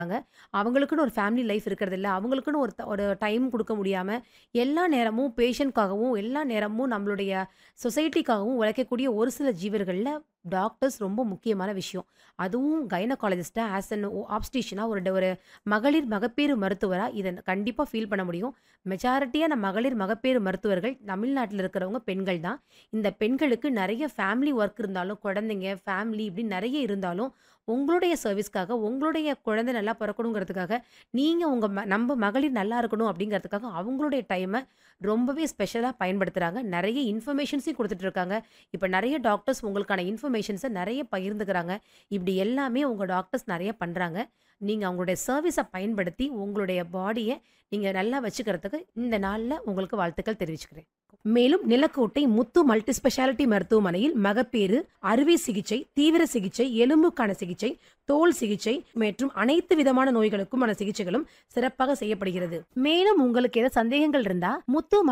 அவங்களுக்குன்னு ஒரு family life இருக்கிறதில்ல. அவங்களுக்குன்னு ஒரு த ஒரு டைம் குடுக்க முடியாம, எல்லா நேரமும் பேஷண்ட்காகவும், எல்லா நேரமும் நம்மளுடைய சொசைட்டிக்காகவும் உழைக்கக்கூடிய ஒரு சில ஜீவர்கள்ல டாக்டர்ஸ் ரொம்ப முக்கியமான விஷயம். அதுவும் கைனகாலஜிஸ்ட்டா ஆஸ் அன் ஆப்ஸ்டிஷியனா ஒரு ட ஒரு மகளிர் மகப்பேறு மருத்துவரா இத கண்டிப்பா ஃபீல் பண்ண முடியும். மெஜாரிட்டியான மகளிர் மகப்பேறு மருத்துவர்கள் தமிழ்நாட்டுல இருக்கிறவங்க பெண்கள் தான். இந்த பெண்களுக்கு நெறைய ஃபேமிலி ஒர்க் இருந்தாலும், குழந்தைங்க, ஃபேமிலி இப்படின்னு நெறைய இருந்தாலும், உங்களுடைய சர்வீஸ்க்காக, உங்களுடைய குழந்தை நல்லா பொறக்கணுங்கிறதுக்காக, நீங்க உங்க ம நம்ப மகளிர் நல்லா இருக்கணும் அப்படிங்கிறதுக்காக, அவங்களுடைய டைம ரொம்பவே ஸ்பெஷலா பயன்படுத்துறாங்க. நெறைய இன்ஃபர்மேஷன்ஸையும் குடுத்துட்டு இருக்காங்க. இப்ப நெறைய டாக்டர்ஸ் உங்களுக்கான இன்ஃபர்மேஷன்ஸ நெறைய பகிர்ந்துக்கிறாங்க. இப்படி எல்லாமே உங்க டாக்டர்ஸ் நெறைய பண்றாங்க. நீங்க அவங்களுடைய சர்வீஸ பயன்படுத்தி, உங்களுடைய பாடிய நீங்க நல்லா வச்சுக்கிறதுக்கு இந்த நாள்ல உங்களுக்கு வாழ்த்துக்கள் தெரிவிச்சுக்கிறேன். மேலும் நிலக்கோட்டை முத்து மல்டி ஸ்பெஷாலிட்டி மருத்துவமனையில் மகப்பேறு, அறுவை சிகிச்சை, தீவிர சிகிச்சை, எலும்புக்கான சிகிச்சை, தோல் சிகிச்சை மற்றும் அனைத்து விதமான நோய்களுக்குமான சிகிச்சைகளும் சிறப்பாக செய்யப்படுகிறது. மேலும் உங்களுக்கு ஏதாவது சந்தேகங்கள் இருந்தா முத்து